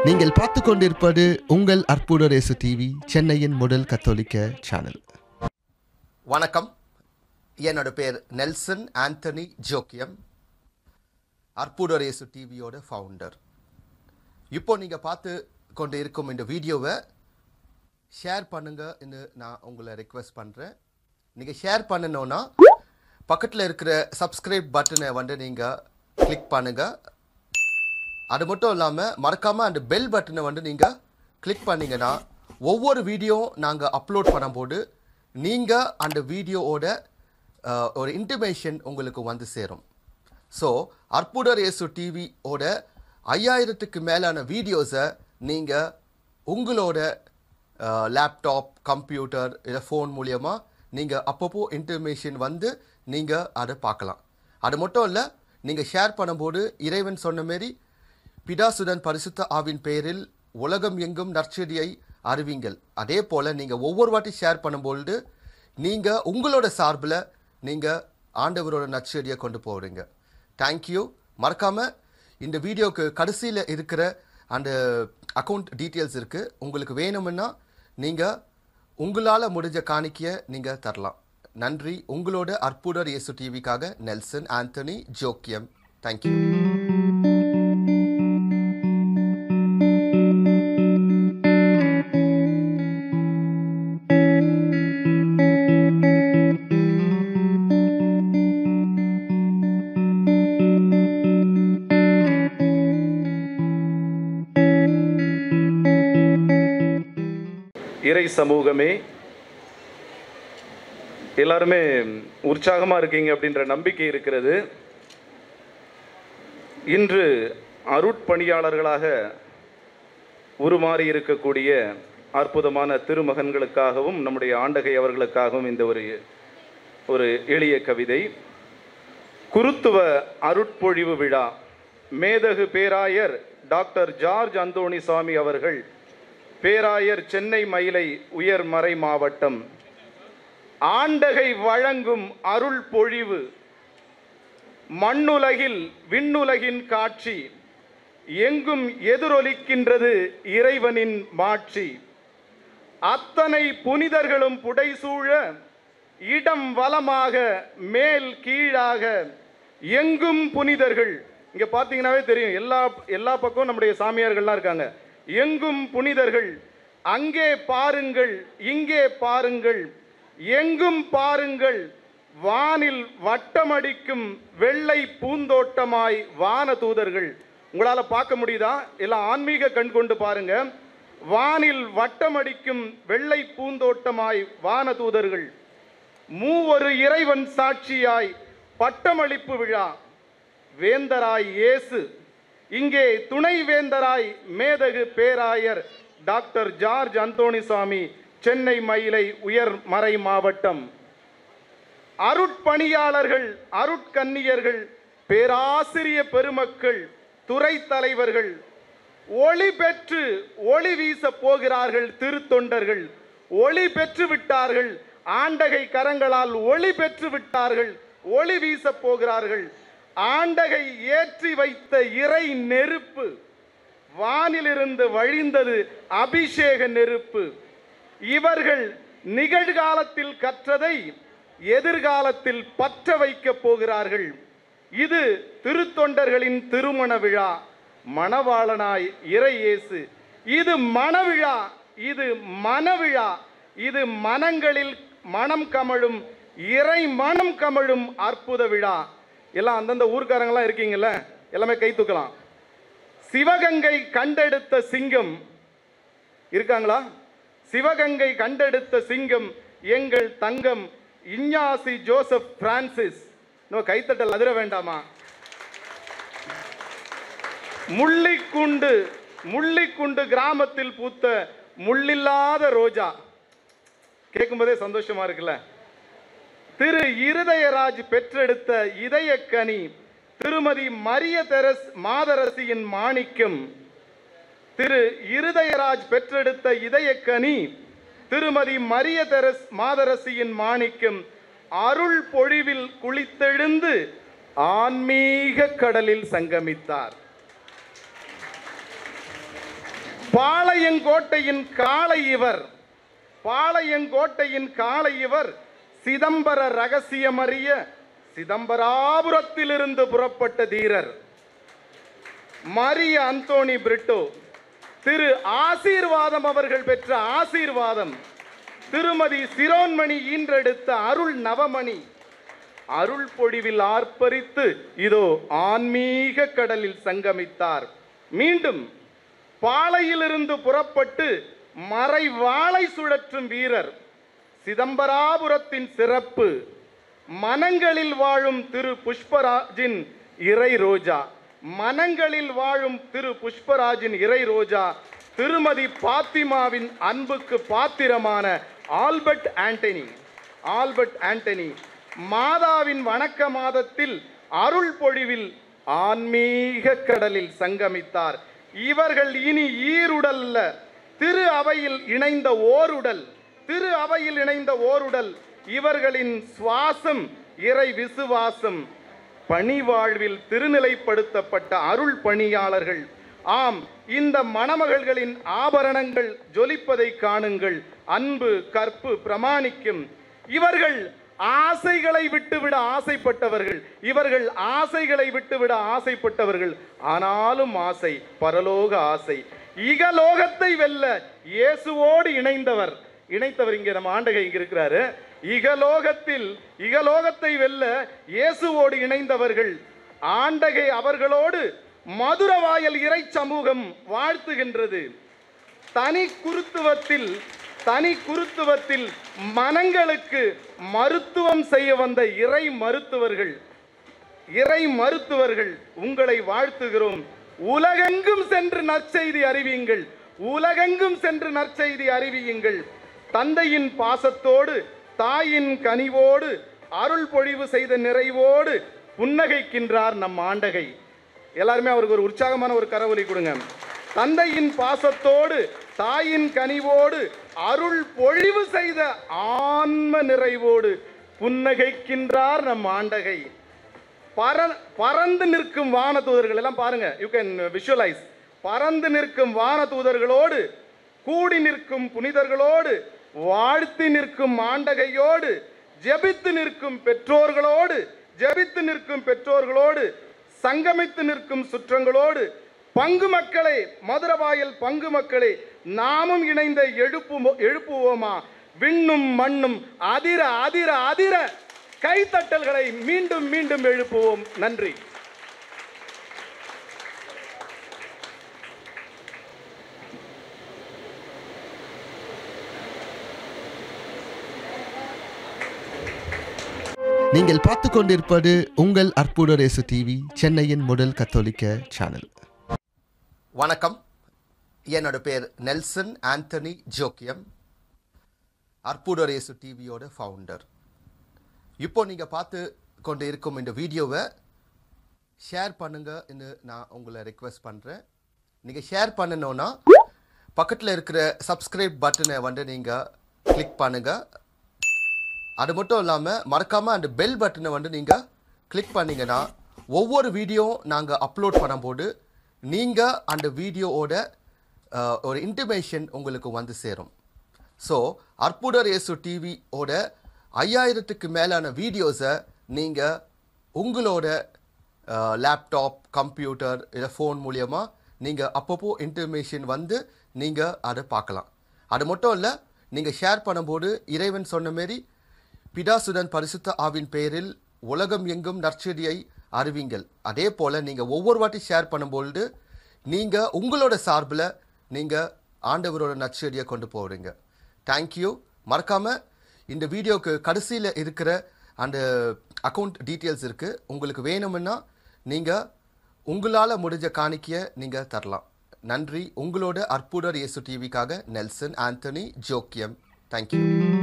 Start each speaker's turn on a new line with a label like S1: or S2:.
S1: நீங்கள் பார்த்து கொண்டிருப்பது உங்கள் அற்புத ரேசு டிவி சென்னையின் முதல் கத்தோலிக்க சேனல்
S2: வணக்கம் என்னோட பேர் நெல்சன் ஆண்டனி ஜோக்கியம் அற்புதரேசு டிவியோட ஃபவுண்டர் இப்போ நீங்கள் பார்த்து கொண்டு இருக்கும் இந்த வீடியோவை ஷேர் பண்ணுங்கன்னு நான் உங்களை ரெக்வெஸ்ட் பண்ணுறேன் நீங்கள் ஷேர் பண்ணணுன்னா பக்கத்தில் இருக்கிற சப்ஸ்கிரைப் பட்டனை வந்து நீங்கள் கிளிக் பண்ணுங்கள் அது மட்டும் இல்லாமல் மறக்காமல் அந்த பெல் பட்டனை வந்து நீங்கள் கிளிக் பண்ணீங்கன்னா ஒவ்வொரு வீடியோ நாங்கள் அப்லோட் பண்ணும்போது நீங்கள் அந்த வீடியோவோட அஹ், ஒரு இன்டிமேஷன் உங்களுக்கு வந்து சேரும் ஸோ அற்புதர் இயேசு டிவியோட ஐயாயிரத்துக்கு மேலான வீடியோஸை நீங்கள் உங்களோட லேப்டாப் கம்ப்யூட்டர் இல்லை ஃபோன் மூலியமாக நீங்கள் அப்பப்போ இன்டர்மேஷன் வந்து நீங்கள் அதை பார்க்கலாம் அது மட்டும் இல்லை நீங்கள் ஷேர் பண்ணும்போது இறைவன் சொன்ன மாரி பிதாசுடன் பரிசுத்த ஆவின் பெயரில் உலகம் எங்கும் நற்செடியை அறிவிங்கள் அதே போல் நீங்கள் ஒவ்வொரு வாட்டி ஷேர் பண்ணும்பொழுது நீங்கள் உங்களோட சார்பில் நீங்கள் ஆண்டவரோட நற்செடியை கொண்டு போகிறீங்க தேங்க்யூ மறக்காமல் இந்த வீடியோக்கு கடைசியில் இருக்கிற அந்த அக்கௌண்ட் டீட்டெயில்ஸ் இருக்குது உங்களுக்கு வேணும்னா நீங்கள் உங்களால் முடிஞ்ச காணிக்கையை நீங்கள் தரலாம் நன்றி உங்களோட அற்புதர் இயேசு டிவிக்காக நெல்சன் ஆண்டனி ஜோக்கியம் தேங்க்யூ
S3: இறை சமூகமே எல்லாருமே உற்சாகமாக இருக்கீங்க அப்படின்ற நம்பிக்கை இருக்கிறது இன்று அருட்பணியாளர்களாக உருமாறி இருக்கக்கூடிய அற்புதமான திருமகன்களுக்காகவும் நம்முடைய ஆண்டகை அவர்களுக்காகவும் இந்த ஒரு ஒரு எளிய கவிதை குருத்துவ அருட்பொழிவு விழா மேதகு பேராயர் டாக்டர் ஜார்ஜ் அந்தோணிசாமி அவர்கள் பேராயர் சென்னை மயிலை உயர்மறை மாவட்டம் ஆண்டகை வழங்கும் அருள் பொழிவு மண்ணுலகில் விண்ணுலகின் காட்சி எங்கும் எதிரொலிக்கின்றது இறைவனின் மாட்சி அத்தனை புனிதர்களும் புடைசூழ இடம் வலமாக மேல் கீழாக எங்கும் புனிதர்கள் இங்க பார்த்தீங்கன்னாவே தெரியும் எல்லா எல்லா பக்கம் நம்முடைய சாமியார்கள்லாம் இருக்காங்க எங்கும் புனிதர்கள் அங்கே பாருங்கள் இங்கே பாருங்கள் எங்கும் பாருங்கள் வானில் வட்டமடிக்கும் வெள்ளை பூந்தோட்டமாய் வான தூதர்கள் உங்களால பார்க்க முடியுதா எல்லாம் ஆன்மீக கண் கொண்டு பாருங்க வானில் வட்டமடிக்கும் வெள்ளை பூந்தோட்டமாய் வான தூதர்கள் மூவொரு இறைவன் சாட்சியாய் பட்டமளிப்பு விழா வேந்தராய் இயேசு இங்கே துணை வேந்தராய் மேதகு பேராயர் டாக்டர் ஜார்ஜ் அந்தோணிசாமி சென்னை மயிலை உயர் மறை மாவட்டம் அருட்பணியாளர்கள் அருட்கன்னியர்கள் பேராசிரிய பெருமக்கள் துறை தலைவர்கள் ஒளி பெற்று ஒளி வீச போகிறார்கள் திருத்தொண்டர்கள் ஒளி பெற்று விட்டார்கள் ஆண்டகை கரங்களால் ஒளி பெற்று விட்டார்கள் ஒளி வீச போகிறார்கள் ஆண்டகை ஏற்றி வைத்த இறை நெருப்பு வானிலிருந்து வழிந்தது அபிஷேக நெருப்பு இவர்கள் நிகழ்காலத்தில் கற்றதை எதிர்காலத்தில் பற்ற வைக்கப் போகிறார்கள் இது திருத்தொண்டர்களின் திருமண விழா மணவாளனாய் இறை இயேசு இது மணவிழா இது மனவிழா இது மனங்களில் மனம் கமழும் இறை மனம் கமழும் அற்புத விழா எல்லாம் அந்தந்த ஊர்க்காரங்களாம் இருக்கீங்கல்ல எல்லாமே கை தூக்கலாம் சிவகங்கை கண்டெடுத்த சிங்கம் இருக்காங்களா சிவகங்கை கண்டெடுத்த சிங்கம் எங்கள் தங்கம் இஞ்ஞாசி ஜோசப் பிரான்சிஸ் இன்னும் கைத்தட்டல் அதிர வேண்டாமா முள்ளிக்குண்டு முள்ளிக்குண்டு கிராமத்தில் பூத்த முள்ளில்லாத ரோஜா கேட்கும்போதே சந்தோஷமா இருக்குல்ல திரு இருதயராஜ் பெற்றெடுத்த இதயக்கனி திருமதி மரிய தெரஸ் மாதரசியின் மாணிக்கம் திரு இருதயராஜ் பெற்றெடுத்த இதயக்கனி திருமதி மரிய தெரஸ் மாதரசியின் மாணிக்கம் அருள் பொழிவில் குளித்தெழுந்து ஆன்மீக கடலில் சங்கமித்தார் பாளையங்கோட்டையின் காளை இவர் பாளையங்கோட்டையின் காளை இவர் சிதம்பர ரகசியமறிய சிதம்பராபுரத்திலிருந்து புறப்பட்ட தீரர் மரிய அந்தோனி பிரிட்டோ திரு ஆசீர்வாதம் அவர்கள் பெற்ற ஆசீர்வாதம் திருமதி சிரோன்மணி ஈன்றெடுத்த அருள் நவமணி அருள் பொழிவில் ஆர்ப்பரித்து இதோ ஆன்மீக கடலில் சங்கமித்தார் மீண்டும் பாளையிலிருந்து புறப்பட்டு மறை வாளை சுழற்றும் வீரர் சிதம்பராபுரத்தின் சிறப்பு மனங்களில் வாழும் திரு புஷ்பராஜின் இறை ரோஜா மனங்களில் வாழும் திரு புஷ்பராஜின் இறை ரோஜா திருமதி பாத்திமாவின் அன்புக்கு பாத்திரமான ஆல்பர்ட் ஆண்டனி ஆல்பர்ட் ஆண்டனி மாதாவின் வணக்க மாதத்தில் அருள் பொழிவில் ஆன்மீக கடலில் சங்கமித்தார் இவர்கள் இனி ஈருடல்ல திரு அவையில் இணைந்த ஓருடல் திரு அவையில் இணைந்த ஓருடல் இவர்களின் சுவாசம் இறை விசுவாசம் பணி வாழ்வில் திருநிலைப்படுத்தப்பட்ட அருள் பணியாளர்கள் ஆம் இந்த மணமகள்களின் ஆபரணங்கள் ஜொலிப்பதை காணுங்கள் அன்பு கற்பு பிரமாணிக்கும் இவர்கள் ஆசைகளை விட்டுவிட ஆசைப்பட்டவர்கள் இவர்கள் ஆசைகளை விட்டுவிட ஆசைப்பட்டவர்கள் ஆனாலும் ஆசை பரலோக ஆசை இகலோகத்தை வெல்ல இயேசுவோடு இணைந்தவர் இணைத்தவர் இங்கே நம்ம ஆண்டகை இங்க இருக்கிறாரு இகலோகத்தில் இகலோகத்தை வெல்ல இயேசுவோடு இணைந்தவர்கள் ஆண்டகை அவர்களோடு மதுரவாயல் இறை சமூகம் வாழ்த்துகின்றது தனி குருத்துவத்தில் தனி குருத்துவத்தில் மனங்களுக்கு மருத்துவம் செய்ய வந்த இறை மருத்துவர்கள் இறை மருத்துவர்கள் உங்களை வாழ்த்துகிறோம் உலகெங்கும் சென்று நற்செய்தி அறிவியுங்கள் உலகெங்கும் சென்று நற்செய்தி அறிவியுங்கள் தந்தையின் பாசத்தோடு தாயின் கனிவோடு அருள் பொழிவு செய்த நிறைவோடு புன்னகைக்கின்றார் நம் ஆண்டகை எல்லாருமே அவருக்கு ஒரு உற்சாகமான ஒரு கரவொலி கொடுங்க தந்தையின் பாசத்தோடு தாயின் கனிவோடு அருள் பொழிவு செய்த ஆன்ம நிறைவோடு புன்னகைக்கின்றார் நம் ஆண்டகை பர பறந்து நிற்கும் வான தூதர்கள் எல்லாம் பாருங்க யூ கேன் விஷுவலைஸ் பறந்து நிற்கும் வான தூதர்களோடு கூடி நிற்கும் புனிதர்களோடு வாழ்த்தி நிற்கும் ஆண்டகையோடு ஜெபித்து நிற்கும் பெற்றோர்களோடு ஜெபித்து நிற்கும் பெற்றோர்களோடு சங்கமித்து நிற்கும் சுற்றங்களோடு பங்கு மக்களே மதுரவாயல் பங்கு மக்களே நாமும் இணைந்த எழுப்பு எழுப்புவோமா விண்ணும் மண்ணும் அதிர அதிர அதிர கைத்தட்டல்களை மீண்டும் மீண்டும் எழுப்புவோம் நன்றி
S1: நீங்கள் பார்த்து கொண்டிருப்பது உங்கள் அற்புத ரேசு டிவி சென்னையின் முதல் கத்தோலிக்க சேனல்
S2: வணக்கம் என்னோட பேர் நெல்சன் ஆண்டனி ஜோக்கியம் அற்புதரேசு டிவியோட ஃபவுண்டர் இப்போ நீங்கள் பார்த்து கொண்டு இருக்கும் இந்த வீடியோவை ஷேர் பண்ணுங்கன்னு நான் உங்களை ரெக்வெஸ்ட் பண்ணுறேன் நீங்கள் ஷேர் பண்ணணும்னா பக்கத்தில் இருக்கிற சப்ஸ்கிரைப் பட்டனை வந்து நீங்கள் கிளிக் பண்ணுங்கள் அது மட்டும் இல்லாமல் மறக்காமல் அந்த பெல் பட்டனை வந்து நீங்கள் கிளிக் பண்ணீங்கன்னா ஒவ்வொரு வீடியோ நாங்கள் அப்லோட் பண்ணும்போது நீங்கள் அந்த வீடியோவோட அஹ், ஒரு இன்டிமேஷன் உங்களுக்கு வந்து சேரும் ஸோ அற்புதர் இயேசு டிவியோட ஐயாயிரத்துக்கு மேலான வீடியோஸை நீங்கள் உங்களோட லேப்டாப் கம்ப்யூட்டர் இல்லை ஃபோன் மூலியமாக நீங்கள் அப்பப்போ இன்டர்மேஷன் வந்து நீங்கள் அதை பார்க்கலாம் அது மட்டும் இல்லை நீங்கள் ஷேர் பண்ணும்போது இறைவன் சொன்ன மாரி பிதாசுடன் பரிசுத்த ஆவின் பெயரில் உலகம் எங்கும் நற்செடியை அறிவிங்கள் அதே போல் நீங்கள் ஒவ்வொரு வாட்டி ஷேர் பண்ணும்பொழுது நீங்கள் உங்களோட சார்பில் நீங்கள் ஆண்டவரோட நற்செடியை கொண்டு போகிறீங்க தேங்க்யூ மறக்காமல் இந்த வீடியோக்கு கடைசியில் இருக்கிற அந்த அக்கௌண்ட் டீட்டெயில்ஸ் இருக்குது உங்களுக்கு வேணும்னா நீங்கள் உங்களால் முடிஞ்ச காணிக்கையை நீங்கள் தரலாம் நன்றி உங்களோட அற்புதர் இயேசு டிவிக்காக நெல்சன் ஆண்டனி ஜோக்கியம் தேங்க்யூ